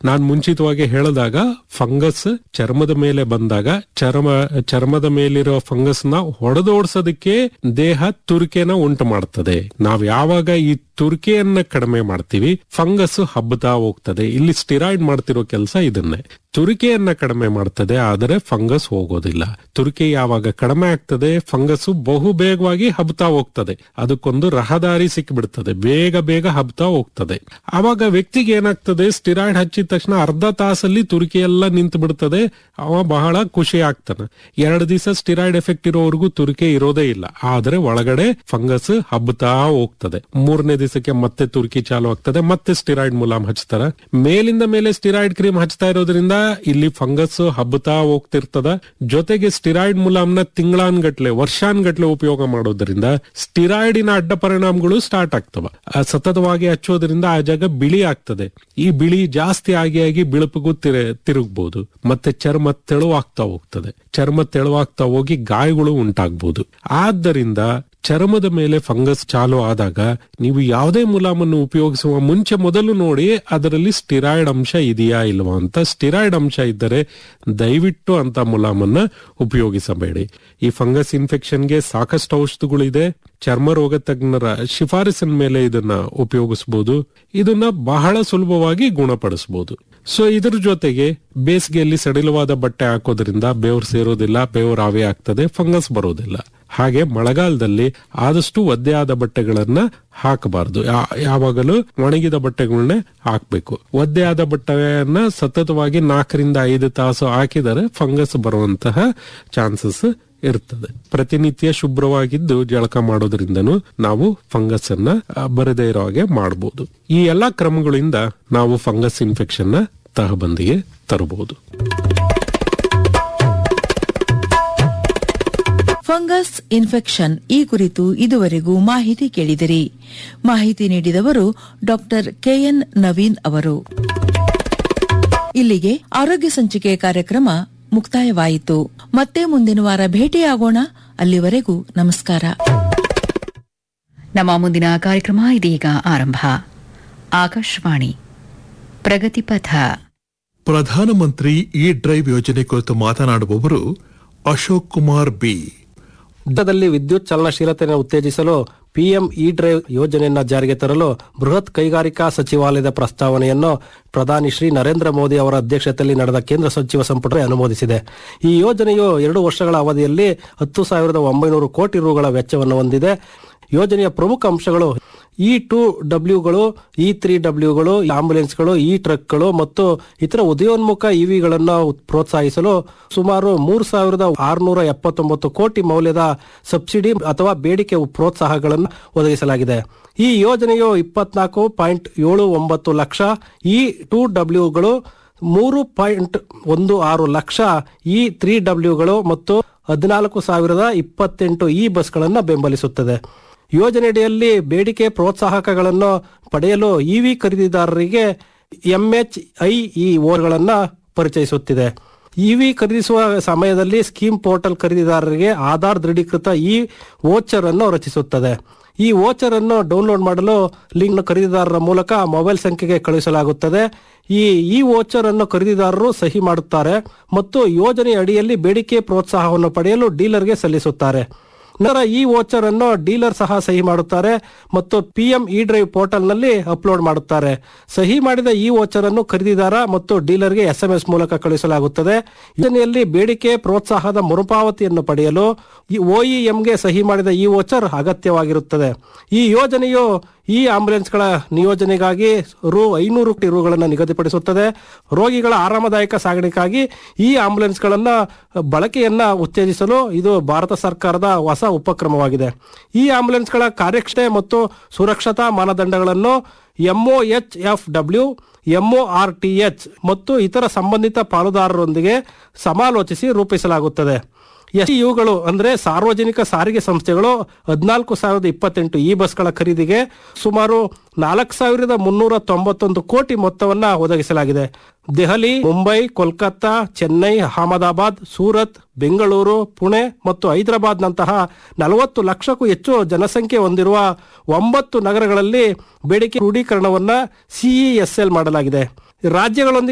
ನಾನ್ ಮುಂಚಿತವಾಗಿ ಹೇಳಿದಾಗ ಫಂಗಸ್ ಚರ್ಮದ ಮೇಲೆ ಬಂದಾಗ ಚರ್ಮ ಚರ್ಮದ ಮೇಲಿರೋ ಫಂಗಸ್ ನ ಹೊಡೆದೋಡ್ಸೋದಕ್ಕೆ ದೇಹ ತುರಿಕೆನ ಉಂಟು ಮಾಡ್ತದೆ ನಾವ್ ಯಾವಾಗ ಈ ತುರಿಕೆಯನ್ನ ಕಡಿಮೆ ಮಾಡ್ತೀವಿ ಫಂಗಸ್ ಹಬ್ಬತಾ ಹೋಗ್ತದೆ ಇಲ್ಲಿ ಸ್ಟಿರಾಯ್ಡ್ ಮಾಡ್ತಿರೋ ಕೆಲಸ ಇದನ್ನೇ ತುರಿಕೆಯನ್ನ ಕಡಿಮೆ ಮಾಡ್ತದೆ ಆದರೆ ಫಂಗಸ್ ಹೋಗೋದಿಲ್ಲ ತುರಿಕೆ ಯಾವಾಗ ಕಡಿಮೆ ಆಗ್ತದೆ ಫಂಗಸ್ ಬಹು ಬೇಗವಾಗಿ ಹಬ್ತಾ ಹೋಗ್ತದೆ ಅದಕ್ಕೊಂದು ರಹದಾರಿ ಸಿಕ್ಬಿಡ್ತದೆ ಬೇಗ ಬೇಗ ಹಬ್ತಾ ಹೋಗ್ತದೆ ಆವಾಗ ವ್ಯಕ್ತಿಗೆ ಏನಾಗ್ತದೆ ಸ್ಟಿರಾಯ್ಡ್ ಹಚ್ಚಿದ ತಕ್ಷಣ ಅರ್ಧ ತಾಸಲ್ಲಿ ತುರಿಕೆ ಎಲ್ಲ ನಿಂತು ಬಿಡ್ತದೆ ಅವ ಬಹಳ ಖುಷಿ ಆಗ್ತಾನೆ ಎರಡು ದಿವಸ ಸ್ಟಿರಾಯ್ಡ್ ಎಫೆಕ್ಟ್ ಇರೋವರೆಗೂ ತುರಿಕೆ ಇರೋದೇ ಇಲ್ಲ ಆದ್ರೆ ಒಳಗಡೆ ಫಂಗಸ್ ಹಬ್ಬತಾ ಹೋಗ್ತದೆ ಮೂರನೇ ದಿವಸಕ್ಕೆ ಮತ್ತೆ ತುರ್ಕಿ ಚಾಲು ಆಗ್ತದೆ ಮತ್ತೆ ಸ್ಟಿರಾಯ್ಡ್ ಮುಲಾಮ್ ಹಚ್ತಾರ ಮೇಲಿಂದ ಮೇಲೆ ಸ್ಟಿರಾಯ್ಡ್ ಕ್ರೀಮ್ ಹಚ್ತಾ ಇರೋದ್ರಿಂದ ಇಲ್ಲಿ ಫಂಗಸ್ ಹಬ್ಬತಾ ಹೋಗ್ತಿರ್ತದ ಜೊತೆಗೆ ಸ್ಟಿರಾಯ್ಡ್ ಮುಲಾಮ್ನ ತಿಂಗಳಾನ್ಗಟ್ಲೆ ವರ್ಷಾನ್ಗಟ್ಲೆ ಉಪಯೋಗ ಮಾಡೋದ್ರಿಂದ ಸ್ಟಿರಾಯ್ಡಿನ ಅಡ್ಡ ಪರಿಣಾಮಗಳು ಸ್ಟಾರ್ಟ್ ಆಗ್ತವ ಆ ಸತತವಾಗಿ ಹಚ್ಚೋದ್ರಿಂದ ಆ ಜಾಗ ಬಿಳಿ ಆಗ್ತದೆ ಈ ಬಿಳಿ ಜಾಸ್ತಿ ಆಗಿ ಆಗಿ ಬಿಳುಪಿಗೂ ತಿರ ತಿರುಗ್ಬಹುದು ಮತ್ತೆ ಚರ್ಮ ತೆಳುವಾಗ್ತಾ ಹೋಗ್ತದೆ ಚರ್ಮ ತೆಳುವಾಗ್ತಾ ಹೋಗಿ ಗಾಯಗಳು ಉಂಟಾಗ್ಬೋದು ಆದ್ದರಿಂದ ಚರ್ಮದ ಮೇಲೆ ಫಂಗಸ್ ಚಾಲು ಆದಾಗ ನೀವು ಯಾವುದೇ ಮುಲಾಮನ್ನು ಉಪಯೋಗಿಸುವ ಮುಂಚೆ ಮೊದಲು ನೋಡಿ ಅದರಲ್ಲಿ ಸ್ಟಿರಾಯ್ಡ್ ಅಂಶ ಇದೆಯಾ ಇಲ್ವಾ ಅಂತ ಸ್ಟಿರಾಯ್ಡ್ ಅಂಶ ಇದ್ದರೆ ದಯವಿಟ್ಟು ಅಂತ ಮುಲಾಮನ್ನ ಉಪಯೋಗಿಸಬೇಡಿ ಈ ಫಂಗಸ್ ಇನ್ಫೆಕ್ಷನ್ಗೆ ಸಾಕಷ್ಟು ಔಷಧಗಳಿದೆ ಚರ್ಮ ರೋಗ ತಜ್ಞರ ಶಿಫಾರಸಿನ ಮೇಲೆ ಇದನ್ನ ಉಪಯೋಗಿಸಬಹುದು ಇದನ್ನ ಬಹಳ ಸುಲಭವಾಗಿ ಗುಣಪಡಿಸಬಹುದು ಸೊ ಇದ್ರ ಜೊತೆಗೆ ಬೇಸಿಗೆಯಲ್ಲಿ ಸಡಿಲವಾದ ಬಟ್ಟೆ ಹಾಕೋದ್ರಿಂದ ಬೆವರು ಸೇರೋದಿಲ್ಲ ಬೆವರು ಆವಿ ಆಗ್ತದೆ ಫಂಗಸ್ ಬರೋದಿಲ್ಲ ಹಾಗೆ ಮಳೆಗಾಲದಲ್ಲಿ ಆದಷ್ಟು ಒದ್ದೆಯಾದ ಬಟ್ಟೆಗಳನ್ನ ಹಾಕಬಾರದು ಯಾವಾಗಲೂ ಒಣಗಿದ ಬಟ್ಟೆಗಳನ್ನೇ ಹಾಕ್ಬೇಕು ಒದ್ದೆಯಾದ ಬಟ್ಟೆಯನ್ನ ಸತತವಾಗಿ ನಾಲ್ಕರಿಂದ ಐದು ತಾಸು ಹಾಕಿದರೆ ಫಂಗಸ್ ಬರುವಂತಹ ಚಾನ್ಸಸ್ ಇರ್ತದೆ ಪ್ರತಿನಿತ್ಯ ಶುಭ್ರವಾಗಿದ್ದು ಜಳಕ ಮಾಡೋದ್ರಿಂದನೂ ನಾವು ಫಂಗಸ್ ಅನ್ನ ಆ, ಬರದೇ ಇರೋ ಹಾಗೆ ಮಾಡಬಹುದು ಈ ಎಲ್ಲಾ ಕ್ರಮಗಳಿಂದ ನಾವು ಫಂಗಸ್ ಇನ್ಫೆಕ್ಷನ್ ನ ತಹಬಂದಿಗೆ ತರಬಹುದು ಫಂಗಸ್ ಇನ್ಫೆಕ್ಷನ್ ಈ ಕುರಿತು ಇದುವರೆಗೂ ಮಾಹಿತಿ ಕೇಳಿದಿರಿ ಮಾಹಿತಿ ನೀಡಿದವರು ಡಾಕ್ಟರ್ ಕೆಎನ್ ನವೀನ್ ಅವರು ಇಲ್ಲಿಗೆ ಆರೋಗ್ಯ ಸಂಚಿಕೆ ಕಾರ್ಯಕ್ರಮ ಮುಕ್ತಾಯವಾಯಿತು ಮತ್ತೆ ಮುಂದಿನ ವಾರ ಭೇಟಿಯಾಗೋಣ ಅಲ್ಲಿವರೆಗೂ ನಮಸ್ಕಾರ ನಮ್ಮ ಮುಂದಿನ ಕಾರ್ಯಕ್ರಮ ಇದೀಗ ಆರಂಭ ಆಕಾಶವಾಣಿ ಪ್ರಗತಿಪಥ ಪ್ರಧಾನಮಂತ್ರಿ ಇ ಡ್ರೈವ್ ಯೋಜನೆ ಕುರಿತು ಮಾತನಾಡುವವರು ಅಶೋಕ್ ಕುಮಾರ್ ಬಿ ಭಾರತದಲ್ಲಿ ವಿದ್ಯುತ್ ಚಲನಶೀಲತೆಯನ್ನು ಉತ್ತೇಜಿಸಲು ಪಿಎಂ ಇ ಡ್ರೈವ್ ಯೋಜನೆಯನ್ನ ಜಾರಿಗೆ ತರಲು ಬೃಹತ್ ಕೈಗಾರಿಕಾ ಸಚಿವಾಲಯದ ಪ್ರಸ್ತಾವನೆಯನ್ನು ಪ್ರಧಾನಿ ಶ್ರೀ ನರೇಂದ್ರ ಮೋದಿ ಅವರ ಅಧ್ಯಕ್ಷತೆಯಲ್ಲಿ ನಡೆದ ಕೇಂದ್ರ ಸಚಿವ ಸಂಪುಟ ಅನುಮೋದಿಸಿದೆ ಈ ಯೋಜನೆಯು ಎರಡು ವರ್ಷಗಳ ಅವಧಿಯಲ್ಲಿ ಹತ್ತು ಸಾವಿರದ ಒಂಬೈನೂರು ಕೋಟಿ ರುಗಳ ವೆಚ್ಚವನ್ನು ಹೊಂದಿದೆ ಯೋಜನೆಯ ಪ್ರಮುಖ ಅಂಶಗಳು ಇ ಟು ಡಬ್ಲ್ಯೂಗಳು ಇ ತ್ರೀ ಡಬ್ಲ್ಯೂಗಳು ಆಂಬ್ಯುಲೆನ್ಸ್ಗಳು ಇ ಟ್ರಕ್ಗಳು ಮತ್ತು ಇತರ ಉದಯೋನ್ಮುಖ ಇವಿಗಳನ್ನು ಪ್ರೋತ್ಸಾಹಿಸಲು ಸುಮಾರು ಮೂರು ಸಾವಿರದ ಆರುನೂರ ಎಪ್ಪತ್ತೊಂಬತ್ತು ಕೋಟಿ ಮೌಲ್ಯದ ಸಬ್ಸಿಡಿ ಅಥವಾ ಬೇಡಿಕೆ ಪ್ರೋತ್ಸಾಹಗಳನ್ನು ಒದಗಿಸಲಾಗಿದೆ ಈ ಯೋಜನೆಯು ಇಪ್ಪತ್ನಾಲ್ಕು ಪಾಯಿಂಟ್ ಏಳು ಒಂಬತ್ತು ಲಕ್ಷ ಇ ಟು ಡಬ್ಲ್ಯೂಗಳು ಮೂರು ಪಾಯಿಂಟ್ ಒಂದು ಆರು ಲಕ್ಷ ಇ ತ್ರೀ ಡಬ್ಲ್ಯೂಗಳು ಮತ್ತು ಹದಿನಾಲ್ಕು ಸಾವಿರದ ಇಪ್ಪತ್ತೆಂಟು ಇ ಬಸ್ಗಳನ್ನು ಬೆಂಬಲಿಸುತ್ತದೆ ಯೋಜನೆಯಡಿಯಲ್ಲಿ ಬೇಡಿಕೆ ಪ್ರೋತ್ಸಾಹಕಗಳನ್ನು ಪಡೆಯಲು ಇವಿ ಖರೀದಿದಾರರಿಗೆ ಎಂಎಚ್ಐಇ ಓರ್ಗಳನ್ನು ಪರಿಚಯಿಸುತ್ತಿದೆ ಇವಿ ಖರೀದಿಸುವ ಸಮಯದಲ್ಲಿ ಸ್ಕೀಮ್ ಪೋರ್ಟಲ್ ಖರೀದಿದಾರರಿಗೆ ಆಧಾರ್ ದೃಢೀಕೃತ ಈ ವೋಚರ್ ಅನ್ನು ರಚಿಸುತ್ತದೆ ಈ ವೋಚರ್ ಅನ್ನು ಡೌನ್ಲೋಡ್ ಮಾಡಲು ಲಿಂಕ್ ಖರೀದಿದಾರರ ಮೂಲಕ ಮೊಬೈಲ್ ಸಂಖ್ಯೆಗೆ ಕಳುಹಿಸಲಾಗುತ್ತದೆ ಈ ಈ ವೋಚರ್ ಅನ್ನು ಖರೀದಿದಾರರು ಸಹಿ ಮಾಡುತ್ತಾರೆ ಮತ್ತು ಯೋಜನೆಯ ಅಡಿಯಲ್ಲಿ ಬೇಡಿಕೆ ಪ್ರೋತ್ಸಾಹವನ್ನು ಪಡೆಯಲು ಡೀಲರ್ಗೆ ಸಲ್ಲಿಸುತ್ತಾರೆ ನಂತರ ಈ ವೋಚರ್ ಅನ್ನು ಡೀಲರ್ ಸಹ ಸಹಿ ಮಾಡುತ್ತಾರೆ ಮತ್ತು ಪಿಎಂ ಇ ಡ್ರೈವ್ ಪೋರ್ಟಲ್ ನಲ್ಲಿ ಅಪ್ಲೋಡ್ ಮಾಡುತ್ತಾರೆ ಸಹಿ ಮಾಡಿದ ಈ ವೋಚರ್ ಅನ್ನು ಖರೀದಿದಾರ ಮತ್ತು ಡೀಲರ್ಗೆ ಎಸ್ಎಂಎಸ್ ಮೂಲಕ ಕಳುಹಿಸಲಾಗುತ್ತದೆ ಯೋಜನೆಯಲ್ಲಿ ಬೇಡಿಕೆ ಪ್ರೋತ್ಸಾಹದ ಮರುಪಾವತಿಯನ್ನು ಪಡೆಯಲು ಈ ಒಇಎಂಗೆ ಸಹಿ ಮಾಡಿದ ಈ ವೋಚರ್ ಅಗತ್ಯವಾಗಿರುತ್ತದೆ ಈ ಯೋಜನೆಯು ಈ ಆಂಬ್ಯುಲೆನ್ಸ್ಗಳ ನಿಯೋಜನೆಗಾಗಿ ರು ಐನೂರು ಕೋಟಿ ರುಗಳನ್ನು ನಿಗದಿಪಡಿಸುತ್ತದೆ ರೋಗಿಗಳ ಆರಾಮದಾಯಕ ಸಾಗಣೆಗಾಗಿ ಈ ಆಂಬ್ಯುಲೆನ್ಸ್ಗಳನ್ನ ಬಳಕೆಯನ್ನ ಉತ್ತೇಜಿಸಲು ಇದು ಭಾರತ ಸರ್ಕಾರದ ಹೊಸ ಉಪಕ್ರಮವಾಗಿದೆ ಈ ಆಂಬ್ಯುಲೆನ್ಸ್ಗಳ ಕಾರ್ಯಕ್ಷಮತೆ ಮತ್ತು ಸುರಕ್ಷತಾ ಮಾನದಂಡಗಳನ್ನು MOH F W MOR TH ಮತ್ತು ಇತರ ಸಂಬಂಧಿತ ಪಾಲುದಾರರೊಂದಿಗೆ ಸಮಾಲೋಚಿಸಿ ರೂಪಿಸಲಾಗುತ್ತದೆ ಎಸ್ ಇವುಗಳು ಅಂದ್ರೆ ಸಾರ್ವಜನಿಕ ಸಾರಿಗೆ ಸಂಸ್ಥೆಗಳು ಹದಿನಾಲ್ಕು ಸಾವಿರದ ಇಪ್ಪತ್ತೆಂಟು ಈ ಬಸ್ಗಳ ಖರೀದಿಗೆ ಸುಮಾರು ನಾಲ್ಕು ಸಾವಿರದ ಮುನ್ನೂರ ತೊಂಬತ್ತೊಂದು ಕೋಟಿ ಮೊತ್ತವನ್ನ ಒದಗಿಸಲಾಗಿದೆ ದೆಹಲಿ ಮುಂಬೈ ಕೋಲ್ಕತ್ತಾ ಚೆನ್ನೈ ಅಹಮದಾಬಾದ್ ಸೂರತ್ ಬೆಂಗಳೂರು ಪುಣೆ ಮತ್ತು ಹೈದರಾಬಾದ್ನಂತಹ ನಲವತ್ತು ಲಕ್ಷಕ್ಕೂ ಹೆಚ್ಚು ಜನಸಂಖ್ಯೆ ಹೊಂದಿರುವ ಒಂಬತ್ತು ನಗರಗಳಲ್ಲಿ ಬೇಡಿಕೆ ಕ್ರೋಢೀಕರಣವನ್ನ ಸಿಇಎಸ್ಎಲ್ ಮಾಡಲಾಗಿದೆ ರಾಜ್ಯಗಳೊಂದಿಗೆ